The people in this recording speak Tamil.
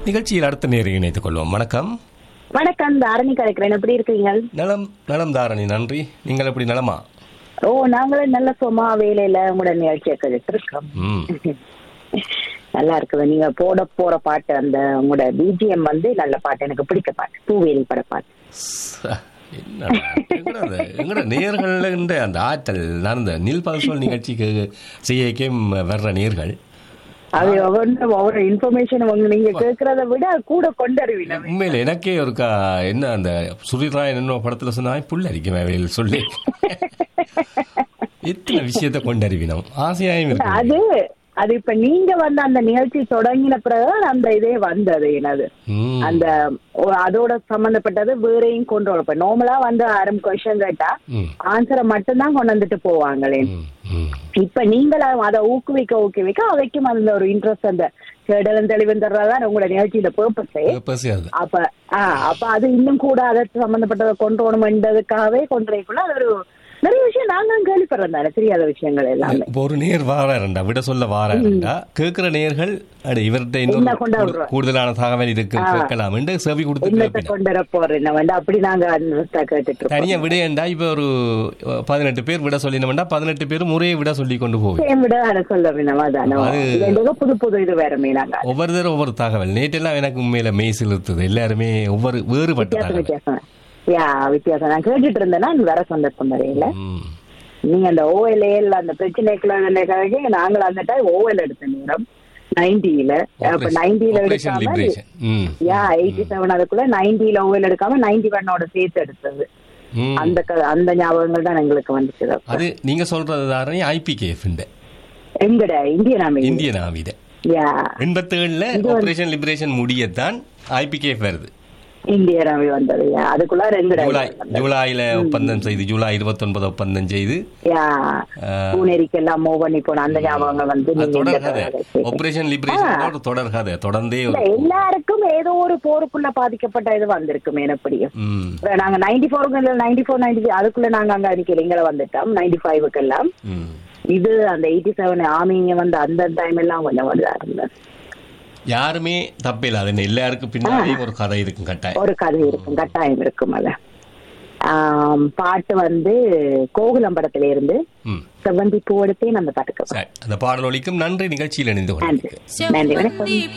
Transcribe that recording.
நிகழ்ச்சியில் அடுத்த நேரம் இணைத்துக் கொள்வோம் வணக்கம் வணக்கம் தாரணி கலைக்கிறேன் எப்படி இருக்கீங்க நலம் நலம் தாரணி நன்றி நீங்கள் எப்படி நலமா ஓ நாங்களும் நல்ல சும்மா வேலையில உங்களோட நிகழ்ச்சியை கேட்டுட்டு இருக்கோம் ம் நல்லா இருக்குது நீங்க போட போற பாட்டு அந்த உங்களோட பிஜிஎம் வந்து நல்ல பாட்டு எனக்கு பிடிச்ச பாட்டு பூவேலி பட பாட்டு ச- என்னடா, எங்கடா எங்கட நேர்கள் அந்த ஆற்றல் நான் இந்த நில் பல்சோல் நிகழ்ச்சிக்கு செய்யக்கே வர்ற நேர்கள் அது ஒவ்வொன்று ஒவ்வொரு இன்ஃபர்மேஷன் உங்க நீங்க கேட்கறத விட கூட கொண்டறிவின உண்மையில எனக்கே ஒருக்கா என்ன அந்த சுரிராயன் என்ன படத்துல சொன்னா புல் அடிக்கும் வெளியில் சொல்லி எத்தனை விஷயத்தை கொண்டறிவினோம் ஆசையாயும் இருக்கு அது அது இப்ப நீங்க வந்து அந்த நிகழ்ச்சி தொடங்கின பிறகுதான் அந்த இதே வந்தது எனது ம், அந்த ஒ- அதோட சம்பந்தப்பட்டது வேறையும் கொண்டு வரும் இப்ப நார்மலா வந்து ஆரம் கொஸ்டின் கேட்டா ம், ஆன்சரை மட்டும்தான் கொண்டு வந்துட்டு போவாங்களே ம், ம். இப்ப நீங்களும் அதை ஊக்குவிக்க ஊக்குவிக்க அவைக்கும் அந்த ஒரு இன்ட்ரெஸ்ட் அந்த தேடலும் தெளிவும் தர்றதான் உங்களோட நிகழ்ச்சியில பர்பஸே பசி அது அப்ப ஆஹ் அப்ப அது இன்னும் கூட அதை சம்பந்தப்பட்டதை கொண்டு வரணும்ன்றதுக்காகவே கொண்டு வரக்குள்ள அது ஒரு நிறைய விஷயம் நாங்களும் கேள்விப்படுறோம் தானே தெரியாத விஷயங்கள் எல்லாமே இப்போ ஒரு நேர் வாராருண்டா விட சொல்ல வாராருண்டா கேட்கிற நேர்கள் அட இவர்கிட்ட என்ன இன்னொரு கொண்டா கூடு- வருவா? கூடுதலான தகவல் இருக்கு கேட்கலாம் என்று செவி கொடுத்து என்னத்தை கேட்பினோம். கொண்டு வர போறேன் வேண்டாம் அப்படி நாங்க அந்த கேட்டுட்டு இருக்கோம் தனியா விடையண்டா இப்ப ஒரு பதினெட்டு பேர் விட சொல்லினோம்டா பதினெட்டு பேரும் ஒரே விட சொல்லி கொண்டு போகும் சேம் விட அதை சொல்ல வேண்டாம் அதானோ அது- இது என்னதோ புது புது இது வேற நாங்க ஒவ்வொருத்தரும் ஒவ்வொரு தகவல் நேற்றெல்லாம் எனக்கு உண்மையில மெய் சிலிர்த்தது எல்லாருமே ஒவ்வொரு வேறுபட்ட வித்தியாசம் தகவல் வித்தியாசம் யா வித்தியாசம் நான் கேட்டுட்டு இருந்தேன்னா வர சந்தர்ப்பம் வரையில ம். நீங்க அந்த ஓஎல்ஏல அந்த பிரச்சனைக்குள்ள நாங்கள் அந்த டைம் ஓஎல் எடுத்த நேரம் நைன்டில அப்ப Operation- நைன்டில Operation எடுக்காம Liberation. ம். யா எயிட்டி செவன் அதுக்குள்ள நைன்டில ஓஎல் எடுக்காம நைன்டி ஒன்னோட சேர்த்து எடுத்தது ம். அந்த க- அந்த ஞாபகங்கள் தான் எங்களுக்கு வந்துச்சு அது நீங்க சொல்றது தாரணி ஐபிகேஎஃப் எங்கட இந்தியன் ஆர்மி இந்தியன் ஆவித யா எண்பத்தேழுல ஆபரேஷன் லிபரேஷன் முடியத்தான் ஐபிகேஎஃப் வருது இந்தியன் ஆர்மி வந்தது யா அதுக்குள்ள ரெண்டு ஜூலை ஜூலைல ஒப்பந்தம் செய்து ஜூலை இருபத்தி ஒன்பது ஒப்பந்தம் செய்து யா பூனேரிக்கு எல்லாம் மூவ் பண்ணி போன அந்த ஞாபகங்கள் வந்து அது நீங்க இந்த தொடர் கதை கதை கேட்டீங்க. ஆபரேஷன் லிபரேஷன் ஒரு தொடர் கதை தொடர்ந்தே இல்ல, ஒரு எல்லாருக்கும் ஏதோ ஒரு போருக்குள்ள பாதிக்கப்பட்ட இது வந்திருக்குமே எப்படியும் ம், இப்ப நாங்க நைன்டி ஃபோருக்கு நைன்டி ஃபோர் நைன்டி அதுக்குள்ள நாங்க அங்க அடிக்கல இங்கே வந்துட்டோம் நைன்டி ஃபைவுக்கு எல்லாம் ம். இது அந்த எயிட்டி செவன் ஆமிங்க வந்து அந்த டைம் எல்லாம் கொஞ்சம் வருதா இருந்தது யாருமே தப்பில்லை அது எல்லாருக்கும் பின்னாடியும் ஒரு கதை இருக்கும் கட்டாயம் ஒரு கதை இருக்கும் கட்டாயம் இருக்கும் அத ஆம், பாட்டு வந்து கோகுலம் படத்துல இருந்து ம். செவ்வந்தி பூ எடுத்தே நம்ம பாட்டுக்கு சரி அந்த பாடல் ஒலிக்கும் நன்றி நிகழ்ச்சியில் இணைந்து நன்றி கொண்டிருக்கிறேன் நன்றி வணக்கம்